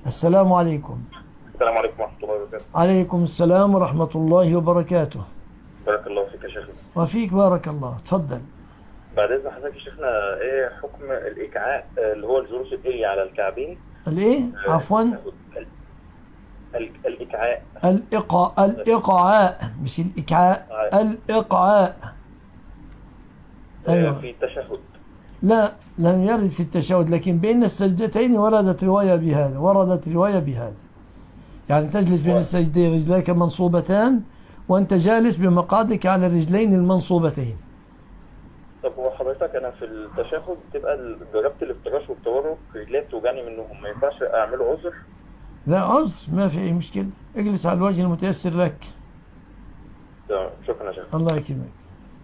السلام عليكم السلام عليكم ورحمة الله وبركاته عليكم السلام ورحمة الله وبركاته بارك الله فيك يا شيخنا وفيك بارك الله تفضل بعد إذن حضرتك يا شيخنا إيه حكم الإيكعاء آه، اللي هو الجلوس الإيه على الكعبين الايه عفوا ال- ال- الإيكعاء الإقاء الإقعاء مش الإكعاء الإقعاء آه، أيوة في التشهد لا لم يرد في التشهد لكن بين السجدتين وردت رواية بهذا وردت رواية بهذا يعني تجلس بين السجدين رجليك منصوبتان وأنت جالس بمقعدك على الرجلين المنصوبتين طب هو حضرتك أنا في التشهد بتبقى ال- جربت الافتراش والتورك رجلي بتوجعني منهم ما ينفعش أعمله عذر لا عذر ما في أي مشكلة اجلس على الوجه المتيسر لك تمام، شكرا يا شيخ الله يكرمك